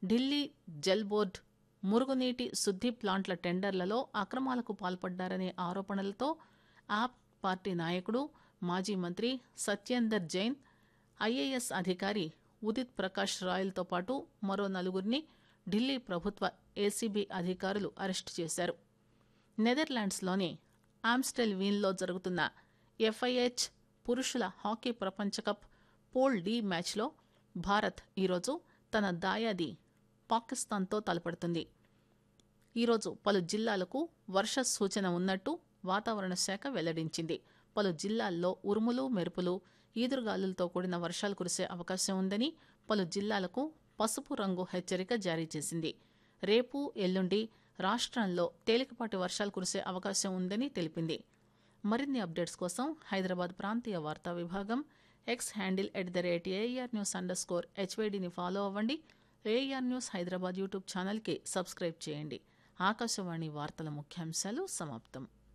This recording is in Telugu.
ఢిల్లీ జల్ బోర్డు మురుగునీటి శుద్ది ప్లాంట్ల టెండర్లలో అక్రమాలకు పాల్పడ్డారనే ఆరోపణలతో ఆప్ పార్టీ నాయకుడు మాజీ మంత్రి సత్యేందర్ జైన్ ఐఏఎస్ అధికారి ఉదిత్ ప్రకాష్ రాయల్తో పాటు మరో నలుగురిని ఢిల్లీ ప్రభుత్వ ఏసీబీ అధికారులు అరెస్టు చేశారు నెదర్లాండ్స్లోని ఆమ్స్టెల్ వీన్లో జరుగుతున్న ఎఫ్ఐహెచ్ పురుషుల హాకీ ప్రపంచ కప్ పోల్ డి మ్యాచ్లో భారత్ ఈరోజు తన దాయాది పాకిస్తాన్తో తలపడుతుంది ఈరోజు పలు జిల్లాలకు వర్ష సూచన ఉన్నట్టు వాతావరణ శాఖ వెల్లడించింది పలు జిల్లాల్లో ఉరుములు మెరుపులు ఈదురుగాలులతో కూడిన వర్షాలు కురిసే అవకాశం ఉందని పలు జిల్లాలకు పసుపు రంగు హెచ్చరిక జారీ చేసింది రేపు ఎల్లుండి రాష్ట్రంలో తేలికపాటి వర్షాలు కురిసే అవకాశం ఉందని తెలిపింది మరిన్ని అప్డేట్స్ కోసం హైదరాబాద్ ప్రాంతీయ వార్తా విభాగం X handle at the rate AR news under score హెచ్వైడిని ఫాలో అవ్వండి ఏఆర్ న్యూస్ హైదరాబాద్ యూట్యూబ్ ఛానల్కి సబ్స్క్రైబ్ చేయండి ఆకాశవాణి వార్తల ముఖ్యాంశాలు సమాప్తం